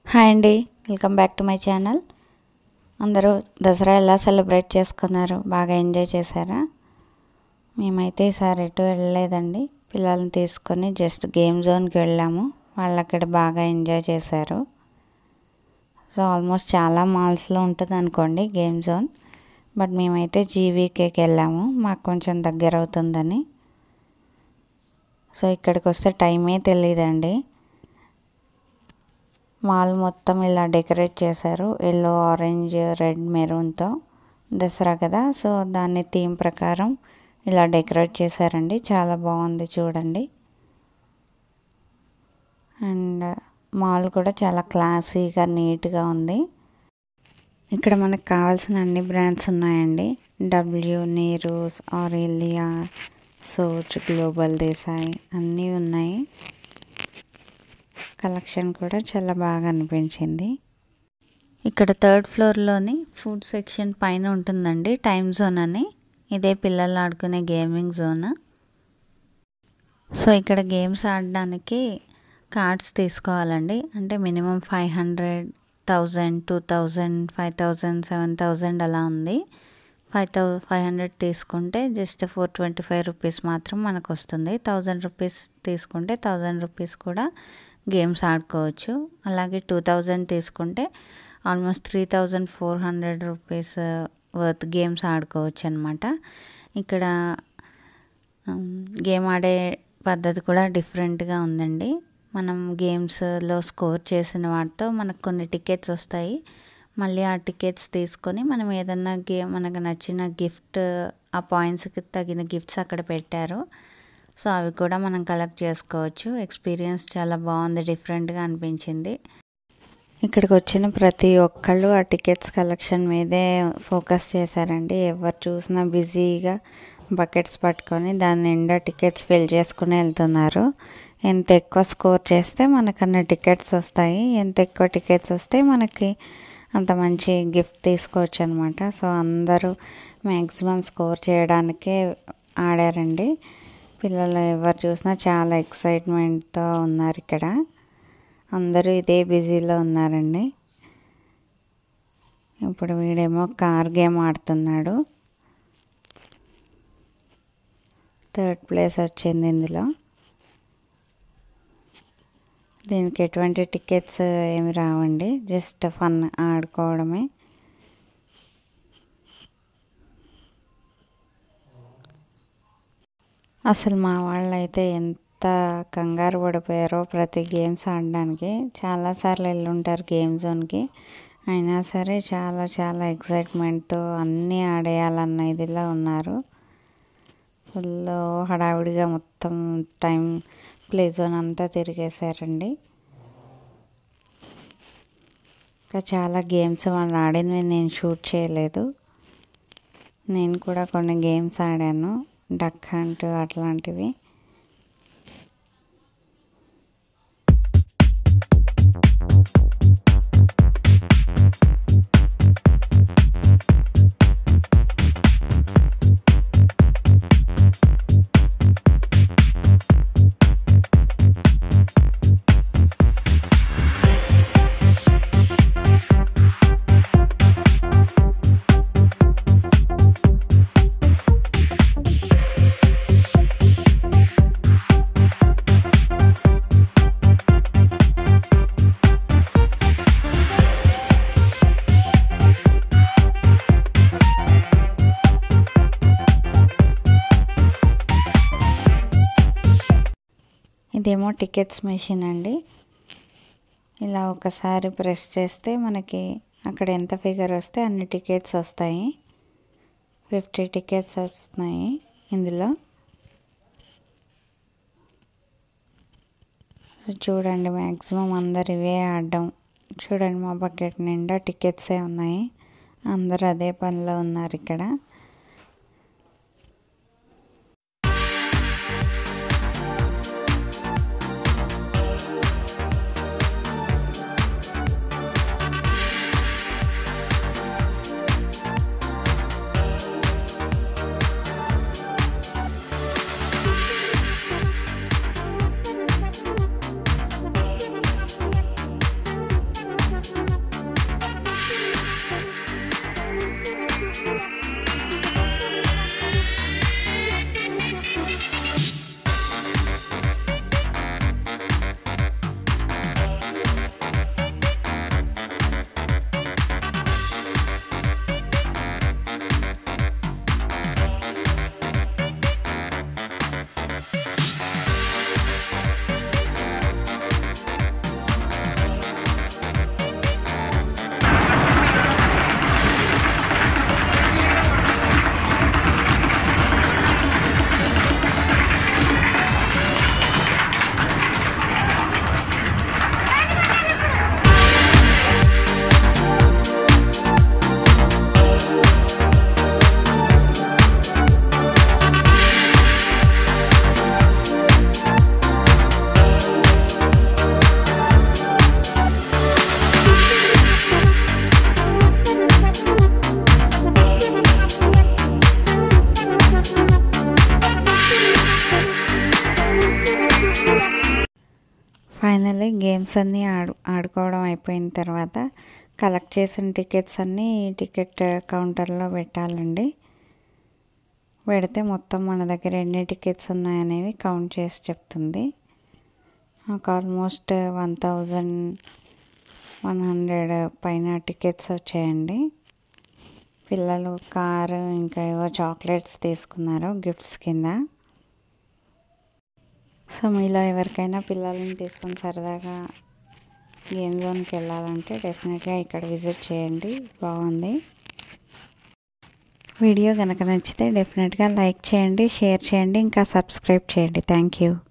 hi అండి welcome back to my channel అందరూ దసరా ఎలా సెలబ్రేట్ చేసుకున్నారు బాగా ఎంజాయ్ చేశారా మేమైతే ఈసారి ఎటు వెళ్ళలేదండి పిల్లల్ని తీసుకొని జస్ట్ గేమ్ జోన్కి వెళ్ళాము వాళ్ళు అక్కడ బాగా ఎంజాయ్ చేశారు సో ఆల్మోస్ట్ చాలా మాల్స్లో ఉంటుంది అనుకోండి గేమ్ జోన్ బట్ మేమైతే జీవీకేకి వెళ్ళాము మాకు కొంచెం దగ్గర అవుతుందని సో ఇక్కడికి వస్తే టైమే తెలియదండి మాల్ మొత్తం ఇలా డెకరేట్ చేశారు ఎల్లో ఆరెంజ్ రెడ్ మెరూన్తో దసరా కదా సో దాన్ని థీమ్ ప్రకారం ఇలా డెకరేట్ చేశారండి చాలా బాగుంది చూడండి అండ్ మాల్ కూడా చాలా క్లాసీగా నీట్గా ఉంది ఇక్కడ మనకు కావాల్సిన అన్ని బ్రాండ్స్ ఉన్నాయండి W Neerus Aurelia Soch global Desi అన్నీ ఉన్నాయి కలెక్షన్ కూడా చాలా బాగా అనిపించింది ఇక్కడ థర్డ్ ఫ్లోర్లోని ఫుడ్ సెక్షన్ పైన ఉంటుందండి టైమ్ జోన్ అని ఇదే పిల్లలు ఆడుకునే గేమింగ్ జోన్ సో ఇక్కడ గేమ్స్ ఆడడానికి కార్డ్స్ తీసుకోవాలండి అంటే minimum five hundred thousand two thousand five thousand seven thousand అలా ఉంది ఫైవ్ థౌ ఫైవ్ హండ్రెడ్ తీసుకుంటే just four twenty five rupees మాత్రం మనకు వస్తుంది థౌజండ్ రూపీస్ తీసుకుంటే థౌజండ్ రూపీస్ కూడా గేమ్స్ ఆడుకోవచ్చు అలాగే టూ థౌజండ్ తీసుకుంటే almost three thousand four hundred rupees worth games ఆడుకోవచ్చు అనమాట ఇక్కడ గేమ్ ఆడే పద్ధతి కూడా డిఫరెంట్గా ఉందండి మనం గేమ్స్లో స్కోర్ చేసిన వాటితో మనకు కొన్ని టికెట్స్ వస్తాయి మళ్ళీ ఆ టికెట్స్ తీసుకొని మనం ఏదన్నా గేమ్ మనకు నచ్చిన గిఫ్ట్ ఆ పాయింట్స్కి తగిన గిఫ్ట్స్ అక్కడ పెట్టారు సో అవి కూడా మనం కలెక్ట్ చేసుకోవచ్చు ఎక్స్పీరియన్స్ చాలా బాగుంది డిఫరెంట్గా అనిపించింది ఇక్కడికి వచ్చిన ప్రతి ఒక్కళ్ళు ఆ టికెట్స్ కలెక్షన్ మీదే ఫోకస్ చేశారండి ఎవరు చూసినా బిజీగా బకెట్స్ పట్టుకొని దాని నిండా టికెట్స్ ఫిల్ చేసుకుని వెళ్తున్నారు ఎంత ఎక్కువ స్కోర్ చేస్తే మనకు అన్ని టికెట్స్ వస్తాయి ఎంత ఎక్కువ టికెట్స్ వస్తే మనకి అంత మంచి గిఫ్ట్ తీసుకోవచ్చు అనమాట సో అందరూ మ్యాక్సిమం స్కోర్ చేయడానికే ఆడారండి పిల్లలు ఎవరు చూసినా చాలా ఎక్సైట్మెంట్తో ఉన్నారు ఇక్కడ అందరూ ఇదే బిజీలో ఉన్నారండి ఇప్పుడు వీడేమో కార్ గేమ్ ఆడుతున్నాడు థర్డ్ ప్లేస్ వచ్చింది ఇందులో దీనికి ఎటువంటి టికెట్స్ ఏమి రావండి జస్ట్ ఫన్ ఆడుకోవడమే అసలు మా వాళ్ళు అయితే ఎంత కంగారు పడిపోయారో ప్రతి గేమ్స్ ఆడడానికి చాలాసార్లు వెళ్ళుంటారు గేమ్ జోన్కి అయినా సరే చాలా చాలా ఎక్సైట్మెంట్తో అన్నీ ఆడేయాలన్న ఇదిలో ఉన్నారు ఫుల్ హడావిడిగా మొత్తం టైం ప్లే జోన్ అంతా తిరిగేశారండి ఇంకా చాలా గేమ్స్ వాళ్ళు ఆడినవి నేను షూట్ చేయలేదు నేను కూడా కొన్ని గేమ్స్ ఆడాను డక్ హంట్ అట్లాంటివి ఇదేమో టికెట్స్ మెషిన్ అండి ఇలా ఒకసారి ప్రెస్ చేస్తే మనకి అక్కడ ఎంత ఫిగర్ వస్తే అన్ని టికెట్స్ వస్తాయి ఫిఫ్టీ టికెట్స్ వస్తున్నాయి ఇందులో సో చూడండి మ్యాక్సిమం అందరు ఇవే ఆడడం చూడండి మా బకెట్ నిండా టికెట్సే ఉన్నాయి అందరు అదే పనిలో ఉన్నారు ఇక్కడ ఫైనల్లీ గేమ్స్ అన్నీ ఆడు ఆడుకోవడం అయిపోయిన తర్వాత కలెక్ట్ చేసిన టికెట్స్ అన్నీ టికెట్ కౌంటర్లో పెట్టాలండి పెడితే మొత్తం మన దగ్గర ఎన్ని టికెట్స్ ఉన్నాయనేవి కౌంట్ చేసి చెప్తుంది నాకు almost one thousand one hundred పైన టికెట్స్ వచ్చాయండి పిల్లలు కారు ఇంకా ఏవో చాక్లెట్స్ తీసుకున్నారు గిఫ్ట్స్ కింద సో మీలో ఎవరికైనా పిల్లల్ని తీసుకొని సరదాగా గేమ్ జోన్కి వెళ్ళాలంటే డెఫినెట్గా ఇక్కడ విజిట్ చేయండి బాగుంది వీడియో కనుక నచ్చితే డెఫినెట్గా లైక్ చేయండి షేర్ చేయండి ఇంకా సబ్స్క్రైబ్ చేయండి థ్యాంక్ యూ